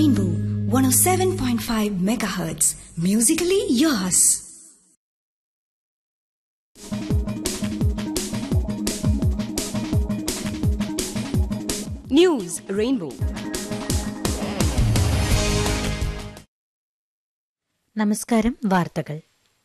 Rainbow 107.5 megahertz. Musically yours. News Rainbow. നമസ്കാരം വാർത്തകൾ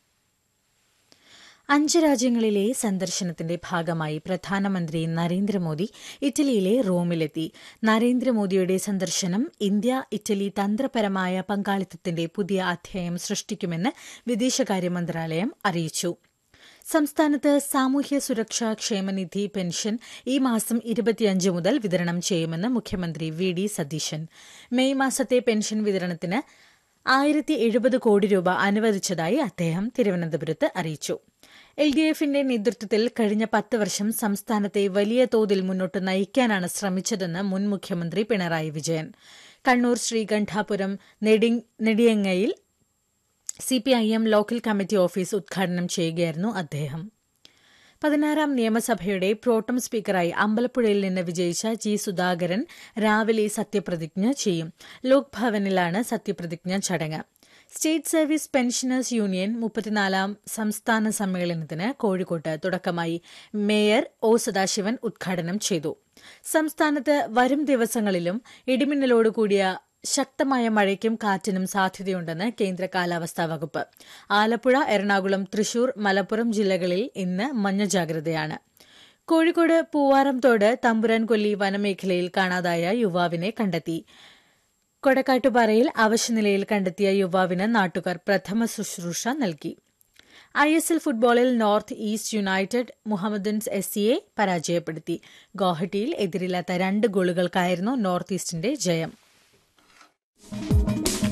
അഞ്ച് രാജ്യങ്ങളിലെ സന്ദർശനത്തിന്റെ ഭാഗമായി പ്രധാനമന്ത്രി നരേന്ദ്രമോദി ഇറ്റലിയിലെ റോമിലെത്തി നരേന്ദ്രമോദിയുടെ സന്ദർശനം ഇന്ത്യ ഇറ്റലി തന്ത്രപരമായ പങ്കാളിത്തത്തിന്റെ പുതിയ അധ്യായം സൃഷ്ടിക്കുമെന്ന് വിദേശകാര്യ മന്ത്രാലയം അറിയിച്ചു സംസ്ഥാനത്ത് സാമൂഹ്യ സുരക്ഷാ ക്ഷേമനിധി പെൻഷൻ ഈ മാസം ഇരുപത്തിയഞ്ച് മുതൽ വിതരണം ചെയ്യുമെന്ന് മുഖ്യമന്ത്രി വി ഡി സതീശൻ മെയ് മാസത്തെ പെൻഷൻ വിതരണത്തിന് ആയിരത്തി എഴുപത് കോടി രൂപ അനുവദിച്ചതായി അദ്ദേഹം തിരുവനന്തപുരത്ത് അറിയിച്ചു എൽ ഡി എഫിന്റെ നേതൃത്വത്തിൽ കഴിഞ്ഞ പത്ത് വർഷം സംസ്ഥാനത്തെ വലിയ തോതിൽ മുന്നോട്ട് നയിക്കാനാണ് ശ്രമിച്ചതെന്ന് മുൻ മുഖ്യമന്ത്രി പിണറായി വിജയൻ കണ്ണൂർ ശ്രീകണ്ഠാപുരം നെടിയങ്ങയിൽ സിപിഐഎം ലോക്കൽ കമ്മിറ്റി ഓഫീസ് ഉദ്ഘാടനം ചെയ്യുകയായിരുന്നു അദ്ദേഹം പതിനാറാം നിയമസഭയുടെ പ്രോട്ടം സ്പീക്കറായി അമ്പലപ്പുഴയിൽ നിന്ന് വിജയിച്ച ജി സുധാകരൻ രാവിലെ സത്യപ്രതിജ്ഞ ചെയ്യും ലോക് ഭവനിലാണ് സത്യപ്രതിജ്ഞ ചടങ്ങ് സ്റ്റേറ്റ് സർവീസ് പെൻഷനേഴ്സ് യൂണിയൻ മുപ്പത്തിനാലാം സംസ്ഥാന സമ്മേളനത്തിന് കോഴിക്കോട്ട് തുടക്കമായി മേയർ ഒ സദാശിവൻ ഉദ്ഘാടനം ചെയ്തു സംസ്ഥാനത്ത് വരും ദിവസങ്ങളിലും ഇടിമിന്നലോടുകൂടിയ ശക്തമായ മഴയ്ക്കും കാറ്റിനും സാധ്യതയുണ്ടെന്ന് കേന്ദ്ര കാലാവസ്ഥാ വകുപ്പ് ആലപ്പുഴ എറണാകുളം തൃശൂർ മലപ്പുറം ജില്ലകളിൽ ഇന്ന് മഞ്ഞ ജാഗ്രതയാണ് കോഴിക്കോട് പൂവാറംതോട് തമ്പുരാൻകൊല്ലി വനമേഖലയിൽ കാണാതായ യുവാവിനെ കണ്ടെത്തി കൊടക്കാട്ടുപാറയിൽ അവശനിലയിൽ കണ്ടെത്തിയ യുവാവിന് നാട്ടുകാർ പ്രഥമ ശുശ്രൂഷ നൽകി ഐ എസ് എൽ ഫുട്ബോളിൽ north east united Mohammedans S സിയെ പരാജയപ്പെടുത്തി ഗോഹട്ടിയിൽ എതിരില്ലാത്ത രണ്ട് ഗോളുകൾക്കായിരുന്നു നോർത്ത് ഈസ്റ്റിന്റെ ജയം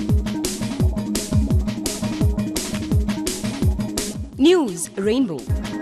News Rainbow.